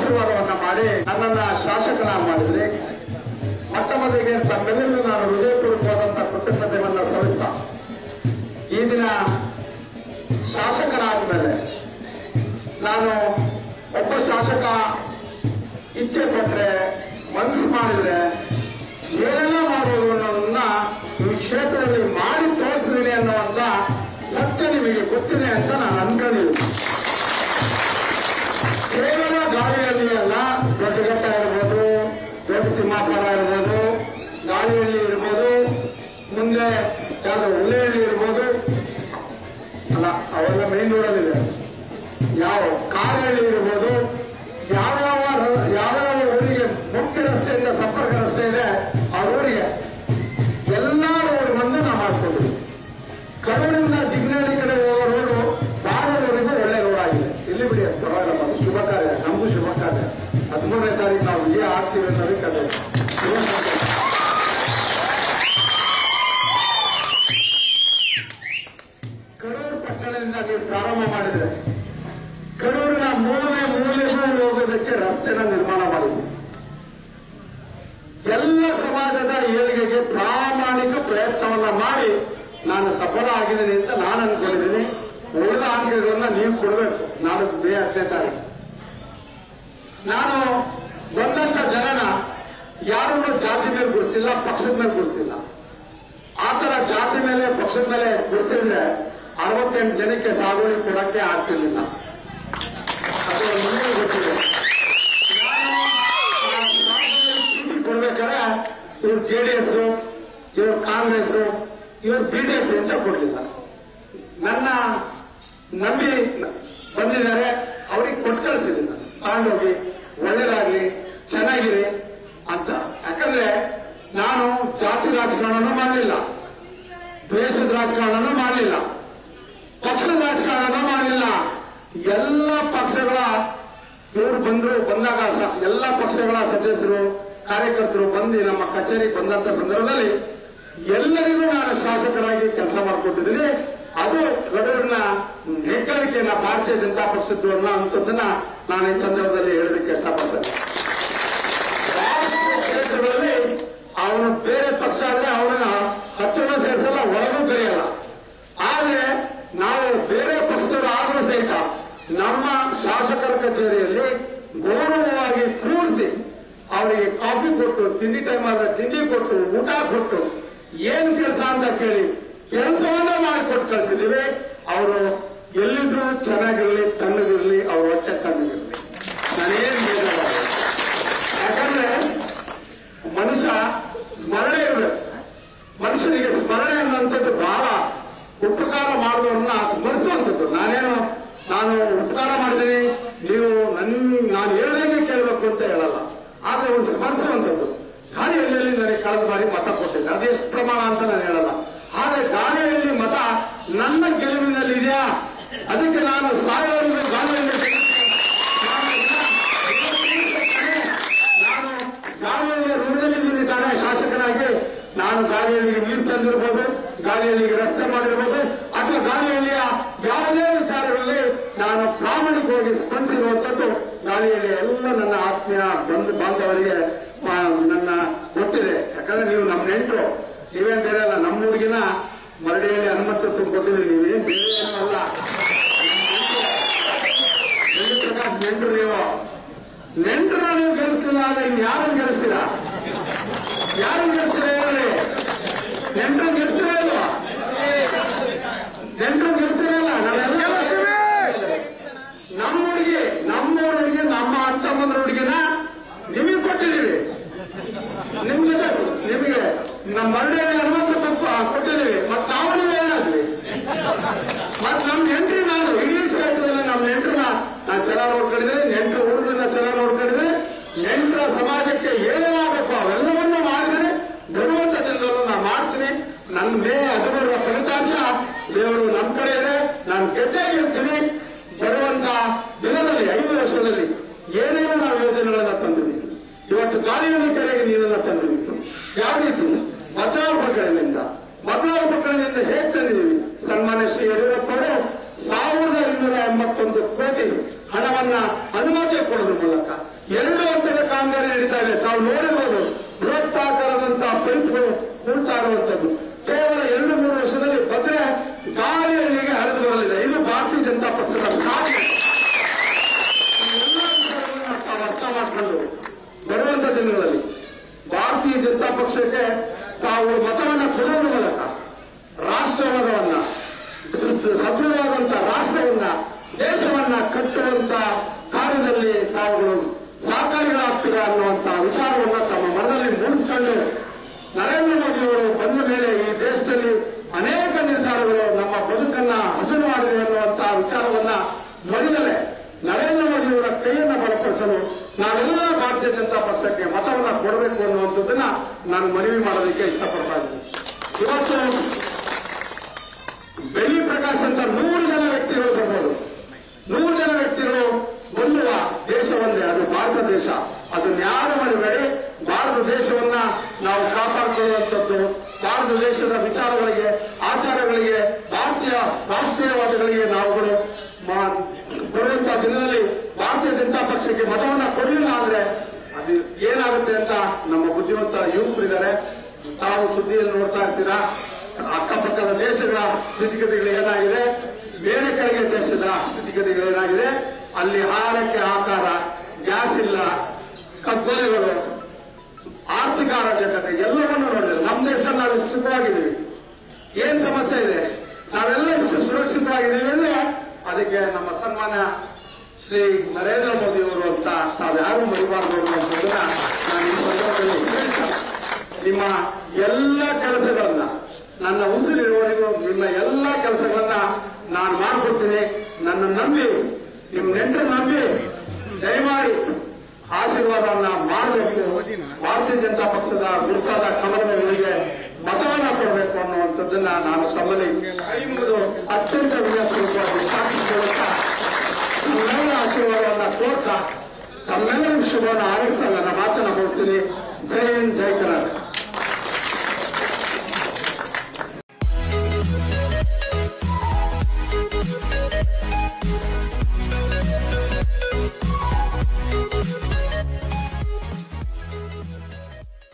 ಆಶೀರ್ವಾದವನ್ನ ಮಾಡಿ ನನ್ನನ್ನ ಶಾಸಕನಾಗಿ ಮಾಡಿದ್ರಿ ಮೊಟ್ಟ ಮೊದಲಿಗೆ ತಮ್ಮೆಲ್ಲರಿಗೂ ನಾನು ಹೃದಯಪೂರ್ವಕವಾದಂತಹ ಕೃತಜ್ಞತೆಯನ್ನ ಸಲ್ಲಿಸ್ತಾ ಈ ದಿನ ಶಾಸಕನಾದ ಮೇಲೆ ನಾನು ಒಬ್ಬ ಶಾಸಕ ಇಚ್ಛೆ ಪಟ್ರೆ ಮನಸ್ಸು ಮಾಡಿದ್ರೆ ಏನೆಲ್ಲ ಮಾಡುವುದು ಅನ್ನೋದನ್ನ ಈ ಕ್ಷೇತ್ರದಲ್ಲಿ ಮಾಡಿ ತೋರಿಸಿದ್ದೀನಿ ಅನ್ನುವಂತ ಸತ್ಯ ನಿಮಗೆ ಗೊತ್ತಿದೆ ಅಂತ ನಾನು ಅನ್ಕೊಂಡಿದ್ದೀನಿ ಕೇವಲ ಗಾಳಿಯಲ್ಲಿ ಅಲ್ಲ ದೊಡ್ಡಘಟ್ಟ ಇರ್ಬೋದು ದೊಡ್ಡ ತಿಮ್ಮಾಪುರ ಇರ್ಬೋದು ಗಾಳಿಯಲ್ಲಿ ಇರ್ಬೋದು ಮುಂದೆ ಯಾವ್ದು ಹುಲಿಹಳ್ಳಿ ಇರ್ಬೋದು ಅಲ್ಲ ಅವೆಲ್ಲ ಮೇನ್ ರೋಡಲ್ಲಿದೆ ಯಾವ ಕಾರಹಳ್ಳಿ ಇರ್ಬೋದು ಯಾವ್ಯಾವ ರ- ಯಾವ್ಯಾವ ಊರಿಗೆ ಮುಖ್ಯ ರಸ್ತೆಯಿಂದ ಸಂಪರ್ಕ ರಸ್ತೆ ಇದೆ ಆ ಊರಿಗೆ ಎಲ್ಲಾ ರೋಡ್ಗಳನ್ನು ನಾವು ಮಾಡ್ಕೊಂಡಿದ್ವಿ ಕಡೂರಿನಿಂದ ಜಿಗ್ನಹಳ್ಳಿ ಕಡೆ ಹೋಗೋ ರೋಡು ಬಾರವರೆಗೂ ಒಳ್ಳೆ ರೋಡ್ ಆಗಿದೆ ಇಲ್ಲಿ ಬಿಡಿ ಅದು ಪರವಾಗಿಲ್ಲ ಅದು ಶುಭ ಕಾರ್ಯ ನಮಗೂ ಶುಭ ಕಾರ್ಯ ಹದಿಮೂರನೇ ತಾರೀಕು ನಾವು ವಿಜಯ ಆಗ್ತೀವಿ ಅನ್ನೋದಕ್ಕೆ ಅದು ಶುಭ ಕಾರ್ಯ. ಕಡೂರು ಪಟ್ಟಣದಿಂದ ನೀವು ಪ್ರಾರಂಭ ಮಾಡಿದ್ರೆ ಕಡೂರಿನ ಮೂಲೆ ಮೂಲೆಗೂ ಹೋಗೋದಕ್ಕೆ ರಸ್ತೆನ ನಿರ್ಮಾಣ ಮಾಡಿದ್ವಿ ಎಲ್ಲ ಸಮಾಜದ ಏಳಿಗೆಗೆ ಪ್ರಾಮಾಣಿಕ ಪ್ರಯತ್ನವನ್ನ ಮಾಡಿ ನಾನು ಸಫಲ ಆಗಿದ್ದೀನಿ ಅಂತ ನಾನು ಅನ್ಕೊಂಡಿದ್ದೀನಿ ಉಳಿದ ಆಂಗ್ಲಗಳನ್ನ ನೀವು ಕೊಡಬೇಕು ನಾಳೆ ಮೇ ಹತ್ತನೇ ತಾರೀಕು ನಾನು ಬಂದಂತ ಜನನ ಯಾರನ್ನು ಜಾತಿ ಮೇಲೆ ಗುರುಸಿಲ್ಲ ಪಕ್ಷದ ಮೇಲೆ ಗುರುಸಿಲ್ಲ ಆ ತರ ಜಾತಿ ಮೇಲೆ ಪಕ್ಷದ ಮೇಲೆ ಗುರುಸಿದ್ರೆ ಅರವತ್ತೆಂಟು ಜನಕ್ಕೆ ಸಾಗುವಳಿ ಕೊಡಕ್ಕೆ ಆಗ್ತಿರ್ಲಿಲ್ಲ ಅದು ನಿಮಗೂ ಗೊತ್ತಿದೆ ನಾನು ಆ ಸಾಗುವಳಿ ಚೀಟಿ ಕೊಡ್ಬೇಕಾದ್ರೆ ಇವ್ರು ಜೆಡಿಎಸ್ ಇವ್ರು ಕಾಂಗ್ರೆಸ್ ಇವ್ರು ಬಿಜೆಪಿ ಅಂತ ಕೊಡ್ಲಿಲ್ಲ ನನ್ನ ನಂಬಿ ಬಂದಿದ್ದಾರೆ ಅವ್ರಿಗೆ ಕೊಟ್ಟು ಕಳಿಸಿದ್ದೀನಿ ತಗೊಂಡೋಗಿ ಒಳ್ಳೇದಾಗ್ಲಿ ಚೆನ್ನಾಗಿರಿ ಅಂತ ಯಾಕಂದ್ರೆ ನಾನು ಜಾತಿ ರಾಜಕಾರಣನೂ ಮಾಡಲಿಲ್ಲ ದ್ವೇಷದ ರಾಜಕಾರಣನೂ ಮಾಡಲಿಲ್ಲ ಪಕ್ಷದ ರಾಜಕಾರಣನೂ ಮಾಡಲಿಲ್ಲ ಎಲ್ಲ ಪಕ್ಷಗಳ ಇವರು ಬಂದ್ರು ಬಂದಾಗ ಸ- ಎಲ್ಲ ಪಕ್ಷಗಳ ಸದಸ್ಯರು ಕಾರ್ಯಕರ್ತರು ಬಂದು ನಮ್ಮ ಕಚೇರಿಗೆ ಬಂದಂತ ಸಂದರ್ಭದಲ್ಲಿ ಎಲ್ಲರಿಗೂ ನಾನು ಶಾಸಕರಾಗಿ ಕೆಲಸ ಮಾಡಿಕೊಟ್ಟಿದ್ದೀನಿ ಅದು ಗಡೂರಿನ ಹೆಗ್ಗಳಿಕೆನ ಭಾರತೀಯ ಜನತಾ ಪಕ್ಷದ್ದು ಅನ್ನೋ ಅಂಥದ್ದನ್ನ ನಾನು ಈ ಸಂದರ್ಭದಲ್ಲಿ ಹೇಳೋದಕ್ಕೆ ಇಷ್ಟಪಡ್ತೇನೆ ರಾಷ್ಟ್ರೀಯ ಕ್ಷೇತ್ರಗಳಲ್ಲಿ ಅವನು ಬೇರೆ ಪಕ್ಷ ಆದ್ರೆ ಅವನ ಹತ್ತಿರ ಸೇರಿಸಲ್ಲ ಒಳಗೂ ಕರೆಯಲ್ಲ ಆದ್ರೆ ನಾವು ಬೇರೆ ಪಕ್ಷದವರು ಆದ್ರೂ ಸಹಿತ ನಮ್ಮ ಶಾಸಕರ ಕಚೇರಿಯಲ್ಲಿ ಗೌರವವಾಗಿ ಕೂರಿಸಿ ಅವರಿಗೆ ಕಾಫಿ ಕೊಟ್ಟು ತಿಂಡಿ ಟೈಮ್ ಆದ್ರೆ ತಿಂಡಿ ಕೊಟ್ಟು ಊಟ ಕೊಟ್ಟು ಏನ್ ಕೆಲಸ ಅಂತ ಕೇಳಿ ಕೆಲಸವನ್ನ ಮಾಡಿಕೊಟ್ಟು ಕಳಿಸಿದೀವಿ ಅವರು ಎಲ್ಲಿದ್ರು ಚೆನ್ನಾಗಿರ್ಲಿ ತಣ್ಣಗಿರ್ಲಿ ಅವ್ರ ಹೊಟ್ಟೆ ತಣ್ಣಗಿರ್ಲಿ ನಾನೇನ್ ಬೇಜಾರಾಗಲ್ಲ. ಯಾಕಂದ್ರೆ ಮನುಷ್ಯ ಸ್ಮರಣೆ ಇರಬೇಕು ಮನುಷ್ಯನಿಗೆ ಸ್ಮರಣೆ ಅನ್ನುವಂಥದ್ದು ಬಹಳ ಉಪಕಾರ ಮಾಡಿದವ್ರನ್ನ ಸ್ಮರಿಸುವಂಥದ್ದು ನಾನೇನು ನಾನು ಉಪಕಾರ ಮಾಡಿದ್ದೀನಿ ನೀವು ನನ್ ನಾನು ಹೇಳ್ದಂಗೆ ಕೇಳಬೇಕು ಅಂತ ಹೇಳಲ್ಲ ಆದ್ರೆ ಅವ್ರು ಸ್ಮರಿಸುವಂಥದ್ದು ಗಾಳಿಹಳ್ಳಿಯಲ್ಲಿ ನನಗೆ ಕಳೆದ ಬಾರಿ ಮತ ಕೊಟ್ಟಿದ್ದೆ ಅದು ಎಷ್ಟು ಪ್ರಮಾಣ ಅಂತ ನಾನು ಹೇಳಲ್ಲ ಆದ್ರೆ ಗಾಳಿಹಳ್ಳಿ ಮತ ನನ್ನ ಗೆಲುವಿನಲ್ಲಿ ಇದೆಯಾ ಅದಕ್ಕೆ ನಾನು ಸಾವಿರವರೆಗೂ ಗಾಳಿಹಳ್ಳಿ ನಾನು ನಾನು ಗಾಳಿಯಲ್ಲಿ ಋಣದಲ್ಲಿದ್ದೀನಿ ತಾನೇ ಶಾಸಕನಾಗಿ ನಾನು ಗಾಳಿಯಲ್ಲಿಗೆ ನೀರು ತಂದಿರ್ಬೋದು ಗಾಳಿಯಲ್ಲಿಗೆ ರಸ್ತೆ ಮಾಡಿರ್ಬೋದು ಅಥವಾ ಗಾಳಿಯಲ್ಲಿಯ ಯಾವುದೇ ವಿಚಾರಗಳಲ್ಲಿ ನಾನು ಪ್ರಾಮಾಣಿಕವಾಗಿ ಸ್ಪಂದಿಸಿರುವಂಥದ್ದು ಗಾಳಿಯಲ್ಲಿ ಎಲ್ಲ ನನ್ನ ಆತ್ಮೀಯ ಬಂಧು ಬಾಂಧವರಿಗೆ ಆ, ನನ್ನ ಗೊತ್ತಿದೆ ಯಾಕಂದ್ರೆ ನೀವು ನಮ್ಮ ನೆಂಟರು ನೀವೇನ್ ಬೇರೆ ಅಲ್ಲ ನಮ್ಮ ಹುಡುಗಿನ ಮರಡಿಯಲ್ಲಿ ಹನುಮಂತ ತುಂಬಿಕೊಟ್ಟಿದ್ರಿ ನೀವೇನ್ ಬೇರೆ ಏನೂ ಅಲ್ಲ ಎಲ್ಲಿ ಪ್ರಕಾಶ್ ನೆಂಟರು ನೀವು ನೆಂಟರ ನೀವು ಗೆಲ್ಲಿಸ್ತಿಲ್ಲ ಆದ್ರೆ ಇನ್ ಯಾರನ್ನು ಗೆಲ್ಲಿಸ್ತೀರಾ ಯಾರನ್ನು ಗೆಲ್ಲಿಸ್ತೀರಾ ಹೇಳಿ ನೆಂಟರು ಗೆಲ್ತೀರಾ ಇಲ್ವಾ ನೆಂಟರು ಗೆಲ್ತೀರಾ ಇಲ್ಲ ನಾವೆಲ್ಲ ನಮ್ಮ ಹುಡುಗಿ ನಮ್ಮ ಹುಡುಗಿ ನಮ್ಮ ಅತ್ತಮ್ಮನ ಹುಡುಗಿನ ನಿಮಗೆ ಕೊಟ್ಟಿದ್ದೀವಿ ನಿಮ್ ಜೊತೆ ನಿಮಗೆ ನಮ್ಮ ಮರಳಿ ಅರವತ್ತು ಕೊಟ್ಟಿದ್ದೀವಿ ಮತ್ತೆ ನಾವು ನೀವು ಏನಾದ್ವಿ ಮತ್ ನಮ್ ನೆಂಟ್ರಿ ನಾನು ಇಡೀ ಕ್ಷೇತ್ರದಲ್ಲಿ ನಮ್ಮ ನೆಂಟ್ರನ್ನ ನಾನು ಚೆನ್ನಾಗಿ ನೋಡ್ಕೊಂಡಿದ್ದೀನಿ ನೆಂಟ್ರ ಹುಡುಗರನ್ನ ಚೆನ್ನಾಗಿ ನೋಡ್ಕೊಂಡಿದ್ದೀನಿ ನೆಂಟ್ರ ಸಮಾಜಕ್ಕೆ ಏನೇನಾಗಬೇಕು ಅವೆಲ್ಲವನ್ನೂ ಮಾಡಿದ್ರೆ ಬರುವಂತ ದಿನದಲ್ಲೂ ನಾನು ಮಾಡ್ತೀನಿ ನನ್ನ ಮೇ ಹದಿಮೂರರ ಫಲಿತಾಂಶ ದೇವರು ನಮ್ಮ ಕಡೆ ಇದೆ ನಾನು ಗೆದ್ದೇ ಗೆಲ್ತೀನಿ ಬರುವಂತ ದಿನದಲ್ಲಿ ಐದು ವರ್ಷದಲ್ಲಿ ಏನೇನೋ ನಾವು ಯೋಜನೆಗಳನ್ನ ತಂದಿದ್ದೀವಿ ಇವತ್ತು ಗಾಳಿಯಲ್ಲಿ ಕೆರೆಗೆ ನೀರನ್ನ ತಂದಿದ್ದೀವಿ ಯಾವ ರೀತಿ ಭದ್ರಾ ಉಪಕರಣದಿಂದ ಭದ್ರಾ ಉಪಕರಣದಿಂದ ಹೇಗೆ ತಂದಿದ್ದೀವಿ ಸನ್ಮಾನ್ಯ ಶ್ರೀ ಯಡಿಯೂರಪ್ಪ ಅವರು ಸಾವಿರದ ಇನ್ನೂರ ಎಂಬತ್ತೊಂದು ಕೋಟಿ ಹಣವನ್ನ ಅನುಮತಿ ಕೊಡುಗೆ ಕೊಡೋದ್ರ ಮೂಲಕ ಎರಡು ಹಂತದ ಕಾಮಗಾರಿ ನಡೀತಾ ಇದೆ ತಾವು ನೋಡಿರ್ಬೋದು ಬೃಹತ್ತಾಕಾರದಂತಹ ಪೈಪ್ಗಳು ಕೂಡ್ತಾ ಇರುವಂತದ್ದು ಕೇವಲ ಎರಡು ಮೂರು ವರ್ಷದಲ್ಲಿ ಭದ್ರೆ ಗಾಳಿಯಲ್ಲಿಗೆ ಹರಿದು ಬರಲಿದೆ ಇದು ಭಾರತೀಯ ಜನತಾ ಪಕ್ಷದ ಸಾಧನೆ ಈ ಎಲ್ಲ ವಿಚಾರಗಳನ್ನ ತಾವು ಅರ್ಥ ಮಾಡಿಕೊಂಡು ಬರುವಂತ ದಿನಗಳಲ್ಲಿ ಭಾರತೀಯ ಜನತಾ ಪಕ್ಷಕ್ಕೆ ತಾವು ಮತವನ್ನ ಕೊಡುವ ಮೂಲಕ ರಾಷ್ಟ್ರವಾದವನ್ನ ಸದೃಢವಾದಂತಹ ರಾಷ್ಟ್ರವನ್ನ ದೇಶವನ್ನ ಕಟ್ಟುವಂತ ಕಾರ್ಯದಲ್ಲಿ ತಾವುಗಳು ಸಹಕಾರಿಗಳಾಗ್ತೀರಾ ಅನ್ನುವಂತ ವಿಚಾರವನ್ನ ತಮ್ಮ ಮನದಲ್ಲಿ ಮೂಡಿಸಿಕೊಂಡು ನರೇಂದ್ರ ಮೋದಿ ಅವರು ಬಂದ ಮೇಲೆ ಈ ದೇಶದಲ್ಲಿ ಅನೇಕ ನಿರ್ಧಾರಗಳು ನಮ್ಮ ಬದುಕನ್ನ ಹಸನು ಮಾಡಿದೆ ಅನ್ನುವಂತಹ ವಿಚಾರವನ್ನ ಮರಿದರೆ ನರೇಂದ್ರ ಮೋದಿ ಅವರ ಕೈಯನ್ನ ಬಲಪಡಿಸಲು ನಾವೆಲ್ಲ ಭಾರತೀಯ ಜನತಾ ಪಕ್ಷಕ್ಕೆ ಮತವನ್ನ ಕೊಡಬೇಕು ಅನ್ನುವಂಥದ್ದನ್ನ ನಾನು ಮನವಿ ಮಾಡೋದಕ್ಕೆ ಇಷ್ಟಪಡ್ತಾ ಇದ್ದೀನಿ ಇವತ್ತು ಬೆಳ್ಳಿ ಪ್ರಕಾಶ್ ಅಂತ ನೂರು ಜನ ವ್ಯಕ್ತಿಗಳು ಬರ್ಬೋದು ನೂರು ಜನ ವ್ಯಕ್ತಿಗಳು ಹೊಂದುವ ದೇಶ ಒಂದೇ ಅದು ಭಾರತ ದೇಶ ಅದನ್ನ ಯಾರು ಮರಿಬೇಡಿ ಭಾರತ ದೇಶವನ್ನ ನಾವು ಕಾಪಾಡಿಕೊಳ್ಳುವಂಥದ್ದು ಭಾರತ ದೇಶದ ವಿಚಾರಗಳಿಗೆ ಆಚಾರಗಳಿಗೆ ಭಾರತೀಯ ರಾಷ್ಟ್ರೀಯವಾದಗಳಿಗೆ ನಾವುಗಳು ಮಾ- ಬರುವಂತಹ ದಿನದಲ್ಲಿ ಭಾರತೀಯ ಜನತಾ ಪಕ್ಷಕ್ಕೆ ಮತವನ್ನ ಕೊಡಲಿಲ್ಲ ಅಂದ್ರೆ ಅದು ಏನಾಗುತ್ತೆ ಅಂತ ನಮ್ಮ ಬುದ್ಧಿವಂತ ಯುವಕರಿದ್ದಾರೆ ತಾವು ಸುದ್ದಿಯಲ್ಲಿ ನೋಡ್ತಾ ಇರ್ತೀರಾ ಅಕ್ಕಪಕ್ಕದ ದೇಶಗಳ ಸ್ಥಿತಿಗತಿಗಳು ಏನಾಗಿದೆ ಬೇರೆ ಕಡೆಗೆ ದೇಶದ ಸ್ಥಿತಿಗತಿಗಳು ಏನಾಗಿದೆ ಅಲ್ಲಿ ಆಹಾರಕ್ಕೆ ಆಕಾರ ಗ್ಯಾಸ್ ಇಲ್ಲ ಕಗ್ಗೊಲೆಗಳು ಆರ್ಥಿಕ ಅರಾಜಕತೆ ಎಲ್ಲವನ್ನೂ ನೋಡಿದ್ರೆ ನಮ್ಮ ದೇಶ ನಾವು ಇಷ್ಟು ಸುಖವಾಗಿದ್ದೀವಿ ಏನ್ ಸಮಸ್ಯೆ ಇದೆ ನಾವೆಲ್ಲ ಇಷ್ಟು ಸುರಕ್ಷಿತವಾಗಿದ್ದೀವಿ ಅಂದ್ರೆ ಅದಕ್ಕೆ ನಮ್ಮ ಸನ್ಮಾನ್ಯ ಶ್ರೀ ನರೇಂದ್ರ ಮೋದಿ ಅವರು ಅಂತ ತಾವ್ಯಾರು ಮರಿಬಾರ್ದು ಅನ್ನೋದನ್ನ ನಾನು ಈ ಸಂದರ್ಭದಲ್ಲಿ ಹೇಳ್ತಾ ನಿಮ್ಮ ಎಲ್ಲ ಕೆಲಸಗಳನ್ನ ನನ್ನ ಉಸಿರಿರುವವರೆಗೂ ನಿಮ್ಮ ಎಲ್ಲ ಕೆಲಸಗಳನ್ನ ನಾನು ಮಾಡ್ಕೊಡ್ತೀನಿ ನನ್ನ ನಂಬಿ ನಿಮ್ಮ ನೆಂಟರು ನಂಬಿ ದಯಮಾಡಿ ಆಶೀರ್ವಾದವನ್ನ ಮಾಡಬೇಕು ಭಾರತೀಯ ಜನತಾ ಪಕ್ಷದ ಗುರುತಾದ ಕಮಲಗಳಿಗೆ ಮತವನ್ನ ಕೊಡಬೇಕು ಅನ್ನುವಂಥದ್ದನ್ನ ನಾನು ತಮ್ಮಲ್ಲಿ ಕೈ ಮುಗಿದು ಅತ್ಯಂತ ವಿನ್ಯಾಸವಾಗಿ ಸಾಧಿಸಿಕೊಳ್ಳುತ್ತಾ ತಮ್ಮೆಲ್ಲರ ಆಶೀರ್ವಾದವನ್ನ ಕೋರ್ತಾ ತಮ್ಮೆಲ್ಲರ ಶುಭವನ್ನು ಆರಿಸ್ತಾ ನನ್ನ ಮಾತನ್ನ ಮುಗಿಸ್ತೀನಿ ಜೈ ಹಿಂದ್ ಜೈ ಕರ್ನಾಟಕ